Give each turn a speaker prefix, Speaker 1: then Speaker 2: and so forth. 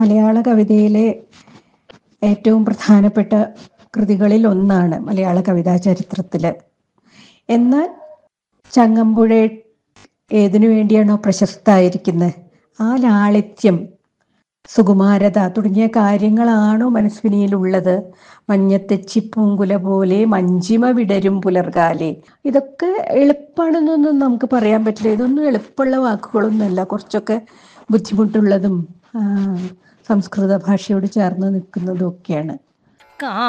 Speaker 1: മലയാള കവിതയിലെ ഏറ്റവും പ്രധാനപ്പെട്ട കൃതികളിൽ ഒന്നാണ് മലയാള കവിതാ ചരിത്രത്തില് എന്നാൽ ചങ്ങമ്പുഴ ഏതിനു വേണ്ടിയാണോ പ്രശസ്തായിരിക്കുന്നത് ആ ലാളിത്യം സുകുമാരത തുടങ്ങിയ കാര്യങ്ങളാണോ മനസ്വിനിയിലുള്ളത് മഞ്ഞത്തെച്ചിപ്പൂങ്കുല പോലെ മഞ്ചിമ വിടരും പുലർകാലെ ഇതൊക്കെ എളുപ്പമാണെന്നൊന്നും നമുക്ക് പറയാൻ പറ്റില്ല ഇതൊന്നും എളുപ്പമുള്ള വാക്കുകളൊന്നുമല്ല കുറച്ചൊക്കെ ബുദ്ധിമുട്ടുള്ളതും ആ, സംസ്കൃത ഭാഷയോട് ചേർന്ന് നിൽക്കുന്നതും ഒക്കെയാണ്
Speaker 2: കാ